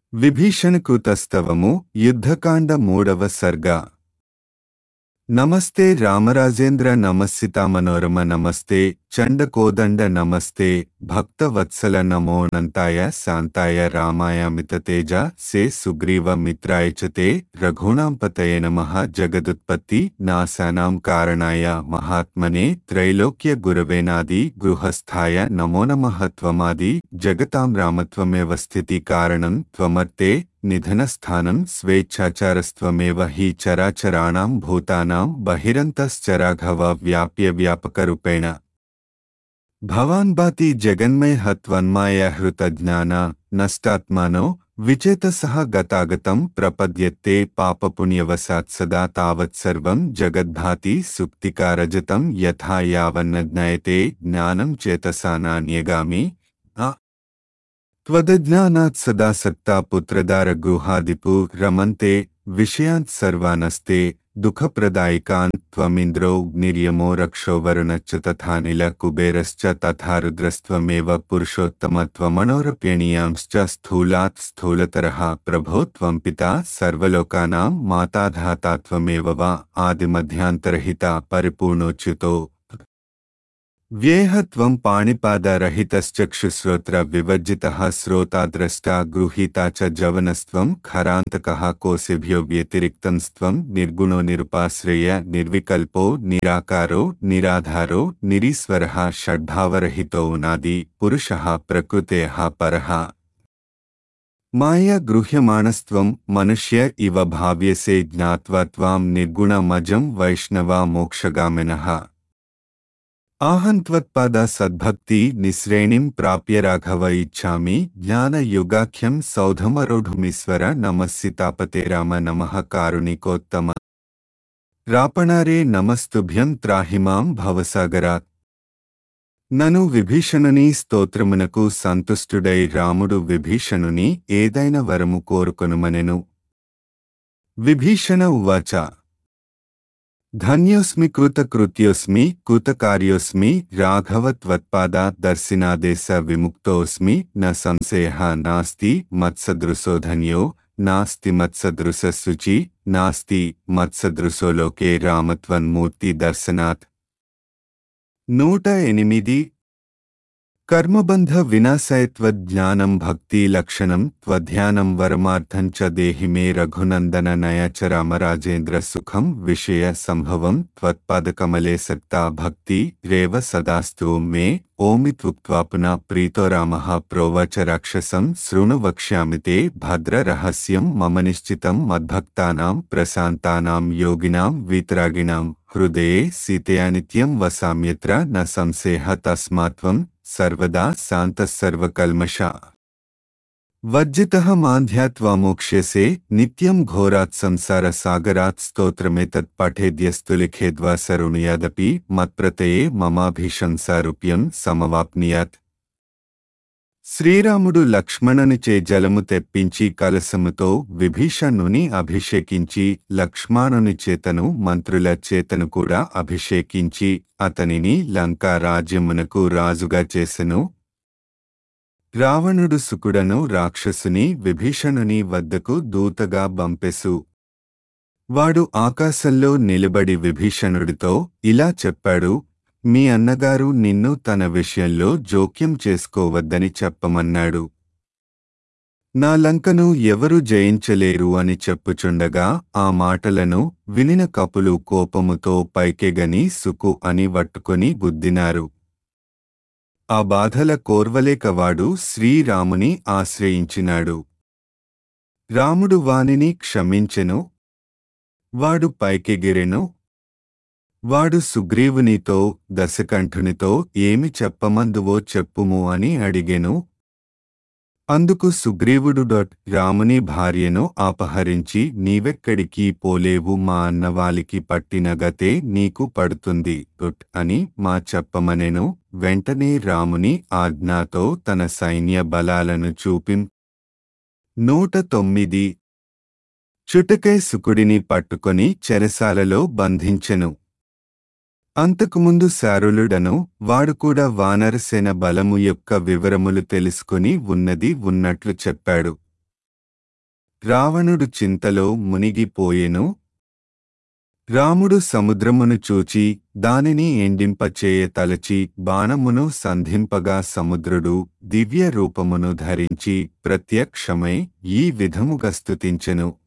విభీషణకృతస్తవము యుద్ధకాండ మూడవ సర్గ నమస్తే రామరాజేంద్ర నమస్సితా మనోరమ నమస్తే చండకోదండ నమస్తే భక్తవత్సల నమోనంతాయ శాంతాయ రామాయ మితతేజ సే సుగ్రీవ మిత్రాయ చ తే రఘూణాంపతయ నమః జగదుత్పత్తి నాశానాం కారణాయ మహాత్మనే త్రైలోక్య గురవేనాది గృహస్థాయ నమో నమః త్వమాది జగతాం రామత్వమేవ స్థితి కారణం త్వమర్తే నిధనస్థానం స్వేచ్ఛాచారస్త్వమేవ హి చరాచరాణాం భూతానాం బహిరంతశ్చరాఘవ వ్యాప్య వ్యాపకరూపేణ భవాన్ బాతి జగన్మయ త్వన్మాయ హృతజ్ఞాన నష్టాత్మానో విచేతసః గతాగతం ప్రపద్యత్తే పాపపుణ్యవశాత్ సదా తావత్సర్వం జగద్భాతి సుప్తికారజతం యథా యావన్న జ్ఞాయతే జ్ఞానం చేతసా నాన్యగామి త్వదజ్ఞానాత్ సదా సత్తా పుత్రదార గృహాదిపు రమంతే విషయాంత్ సర్వానస్తే దుఃఖప్రదాయికాన్ త్వమింద్రో నిర్యమో రక్షో వరుణశ్చ తథా నిల కుబేరశ్చ తథా రుద్రస్త్వమేవ పురుషోత్తమ త్వమనోరప్యణీయాంశ్చ స్థూలాత్ స్థూలతరః ప్రభో త్వం పితా సర్వలోకానాం మాతాధాతా త్వమేవ వా ఆదిమధ్యాంతరహిత పరిపూర్ణోచ్యుతో వ్యేహ త్వం పాణిపాదరహితశ్చక్షుశ్రోత్ర వివర్జితः శ్రోతా ద్రష్టా గృహీతా చ జవనస్త్వం ఖరాంతకः కోశిభ్యో వ్యతిరిక్తంస్త్వం నిర్గుణో నిరుపాశ్రయ నిర్వికల్పో నిరాకారో నిరాధారో నిరీశ్వరः షడ్భావరహితో నాది పురుషः ప్రకృతేః పరः మాయ గృహ్యమాణస్త్వం మనుష్య ఇవ భావ్యసే జ్ఞాత్వా త్వాం నిర్గుణమజం వైష్ణవా మోక్షగామినః ఆహంత్వత్పాద సద్భక్తి నిశ్రేణిం ప్రాప్య రాఘవ ఇచ్చామి జ్ఞానయుగాఖ్యం సౌధమరోఢుమీశ్వర నమస్సితాపతే రామ నమః కారుణికోత్తమ రాపణారే నమస్తుభ్యం త్రాహిమాం భవసాగరాత్ నను విభీషణుని స్తోత్రమునకు సంతుష్టుడై రాముడు విభీషణుని ఏదైన వరము కోరుకొనుమనెను విభీషణ ఉవాచ ధన్యోస్మి కృతకృత్యోస్మి కృతకార్యోస్మి రాఘవ త్వత్పాద దర్శనాదేశ విముక్తోస్మి న సంశయ నాస్తి మత్సదృశో ధన్యో నాస్తి మత్సదృశ శుచి నాస్తి మత్సదృశో లోకే రామత్వన్మూర్తి దర్శనాత్ నూట ఎనిమిది కర్మబంధ వినాశయత్వజ్ఞానం భక్తి లక్షణం త్వధ్యానం వరమార్థం చ దేహి మే రఘునందన నయ చ రామరాజేంద్ర సుఖం విషయ సంభవం త్వత్పాదకమలే సక్తా భక్తి రేవ సదాస్తు మే ఓమిత్వుక్త్వా పునః ప్రీతో రామః ప్రోవచ రాక్షసం శృణు వక్ష్యామి తే భద్ర రహస్యం మమ నిశ్చితం మద్భక్తానాం ప్రశాంతానాం యోగినాం వీతరాగిణాం హృదయే సీతయా నిత్యం వసామ్యత్ర న సంశయ తస్మాత్వం సర్వదా శాంతసర్వకల్మష వర్జితః మాంధ్యాత్వామోక్ష్యసే నిత్యం ఘోరాత్ సంసార సాగరాత్ స్తోత్రమేతత్ పఠేద్యస్తు లిఖేద్వా సరుణుయాదపి మత్ప్రతయే మమాభిశంసారూప్యం సమవాప్నియాత్ శ్రీరాముడు లక్ష్మణునిచే జలము తెప్పించి కలసముతో విభీషణుని అభిషేకించి లక్ష్మణుని చేతను మంత్రుల చేతను కూడా అభిషేకించి అతనిని లంకా రాజ్యమునకు రాజుగా చేసెను రావణుడు సుకుడను రాక్షసుని విభీషణుని వద్దకు దూతగా బంపెసు వాడు ఆకాశంలో నిలబడి విభీషణుడితో ఇలా చెప్పాడు మీ అన్నగారు నిన్ను తన విషయంలో జోక్యం చేసుకోవద్దని చెప్పమన్నాడు నా లంకను ఎవరు జయించలేరు అని చెప్పుచుండగా ఆ మాటలను వినిన కపులు కోపముతో పైకెగని సుకు అని వట్టుకొని గుద్దినారు ఆ బాధల కోర్వలేకవాడు శ్రీరాముని ఆశ్రయించినాడు రాముడు వానిని క్షమించెను వాడు పైకెగిరెను వాడు సుగ్రీవునితో దశకంఠునితో ఏమి చెప్పమందువో చెప్పుము అని అడిగెను అందుకు సుగ్రీవుడు డొట్ రాముని భార్యను అపహరించి నీవెక్కడికి పోలేవు మా అన్నవాలికి పట్టిన గతే నీకు పడుతుంది డొట్ అని మా చెప్పమనెను వెంటనే రాముని ఆజ్ఞాతో తన సైన్య బలాలను చూపిం నూట తొమ్మిది చుటకై సుకుడిని పట్టుకొని చెరసాలలో బంధించెను అంతకుముందు శారులుడను వాడు కూడా వానరసేన బలము యొక్క వివరములు తెలుసుకుని ఉన్నది ఉన్నట్లు చెప్పాడు రావణుడు చింతలో మునిగిపోయెను రాముడు సముద్రమును చూచి దానిని ఎండింపచేయ తలచి బాణమును సంధింపగా సముద్రుడు దివ్య రూపమును ధరించి ప్రత్యక్షమై ఈ విధముగా స్తుతించెను